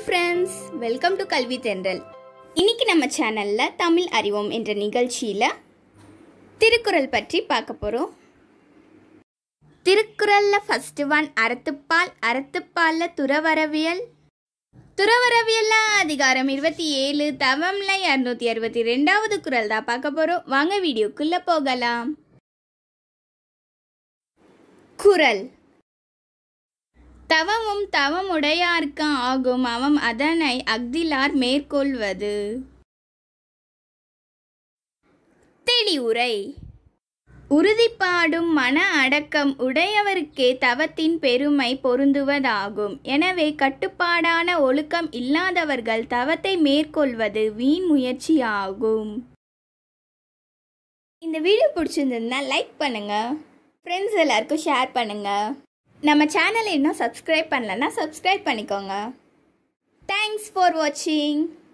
friends welcome to கல்வி தென்றல் இன்னைக்கு நம்ம சேனல்ல தமிழ் அறிவோம் என்ற நிகழ்ச்சியில திருக்குறள் பற்றி பார்க்க போறோம் திருக்குறள்ல ஃபர்ஸ்ட் ஒன் அறத்துப்பால் அறத்துப்பால்ல துறவரவியல் துறவரவியல்ல அதிகாரம் இருபத்தி ஏழு தவம்ல இரநூத்தி அறுபத்தி ரெண்டாவது குறள் தான் பார்க்க போறோம் வாங்க வீடியோக்குள்ள போகலாம் குறள் தவமும் தவமுடையார்க்கு ஆகும் அவம் அதனை அஃதிலார் மேற்கொள்வது தெளிவுரை உறுதிப்பாடும் மன அடக்கம் உடையவருக்கே தவத்தின் பெருமை பொருந்துவதாகும் எனவே கட்டுப்பாடான ஒழுக்கம் இல்லாதவர்கள் தவத்தை மேற்கொள்வது வீண் முயற்சியாகும் இந்த வீடியோ பிடிச்சிருந்ததுன்னா லைக் பண்ணுங்க ஃப்ரெண்ட்ஸ் எல்லாருக்கும் ஷேர் பண்ணுங்க நம்ம சேனலை இன்னும் சப்ஸ்கிரைப் பண்ணலன்னா சப்ஸ்கிரைப் பண்ணிக்கோங்க தேங்க்ஸ் ஃபார் வாட்சிங்